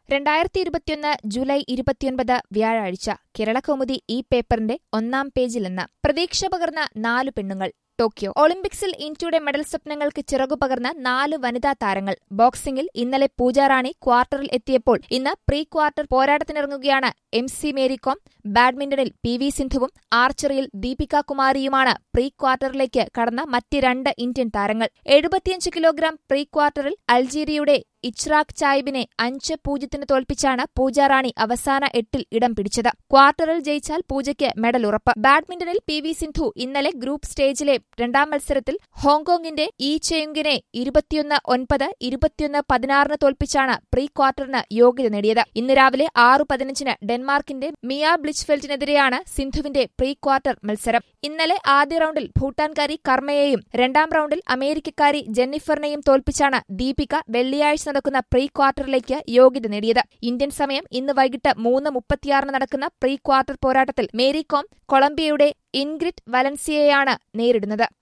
രണ്ടായിരത്തി ഇരുപത്തിയൊന്ന് ജൂലൈ ഇരുപത്തിയൊൻപത് വ്യാഴാഴ്ച കേരളകൗമുദി ഈ പേപ്പറിന്റെ ഒന്നാം പേജിൽ നിന്ന് പ്രതീക്ഷ പകർന്ന നാലു പെണ്ണുങ്ങൾ ടോക്കിയോ ഒളിമ്പിക്സിൽ ഇന്ത്യയുടെ മെഡൽ സ്വപ്നങ്ങൾക്ക് ചിറകു പകർന്ന നാല് വനിതാ താരങ്ങൾ ബോക്സിംഗിൽ ഇന്നലെ പൂജാറാണി ക്വാർട്ടറിൽ എത്തിയപ്പോൾ ഇന്ന് പ്രീ ക്വാർട്ടർ പോരാട്ടത്തിനിറങ്ങുകയാണ് എം സി മേരികോം ബാഡ്മിന്റണിൽ പി വി സിന്ധുവും ആർച്ചറിയിൽ ദീപിക കുമാരിയുമാണ് പ്രീ ക്വാർട്ടറിലേക്ക് കടന്ന മറ്റ് രണ്ട് ഇന്ത്യൻ താരങ്ങൾ എഴുപത്തിയഞ്ച് കിലോഗ്രാം പ്രീ ക്വാർട്ടറിൽ അൾജീരിയയുടെ ഇച്രാഖ് ചായിബിനെ അഞ്ച് പൂജ്യത്തിന് തോൽപ്പിച്ചാണ് പൂജാറാണി അവസാന എട്ടിൽ ഇടം പിടിച്ചത് ക്വാർട്ടറിൽ ജയിച്ചാൽ പൂജയ്ക്ക് മെഡൽ ഉറപ്പ് ബാഡ്മിന്റണിൽ പി വി സിന്ധു ഇന്നലെ ഗ്രൂപ്പ് സ്റ്റേജിലെ രണ്ടാം മത്സരത്തിൽ ഹോങ്കോങ്ങിന്റെ ഈ ചെയുങ്കിനെ ഇരുപത്തിയൊന്ന് ഒൻപത് ഇരുപത്തിയൊന്ന് പതിനാറിന് തോൽപ്പിച്ചാണ് പ്രീ ക്വാർട്ടറിന് യോഗ്യത നേടിയത് ഇന്ന് രാവിലെ ആറ് പതിനഞ്ചിന് ഡെൻമാർക്കിന്റെ മിയ ബ്ലിച്ച്ഫെൽറ്റിനെതിരെയാണ് സിന്ധുവിന്റെ പ്രീ ക്വാർട്ടർ മത്സരം ഇന്നലെ ആദ്യ റൌണ്ടിൽ ഭൂട്ടാൻകാരി കർമ്മയെയും രണ്ടാം റൌണ്ടിൽ അമേരിക്കക്കാരി ജെന്നിഫറിനെയും തോൽപ്പിച്ചാണ് ദീപിക വെള്ളിയാഴ്ച നടക്കുന്ന പ്രീ ക്വാർട്ടറിലേക്ക് യോഗ്യത നേടിയത് ഇന്ത്യൻ സമയം ഇന്ന് വൈകിട്ട് മൂന്ന് മുപ്പത്തിയാറിന് നടക്കുന്ന പ്രീ ക്വാർട്ടർ പോരാട്ടത്തിൽ മേരി കോം കൊളംബിയയുടെ ഇൻഗ്രിഡ് വലൻസിയയാണ് നേരിടുന്നത്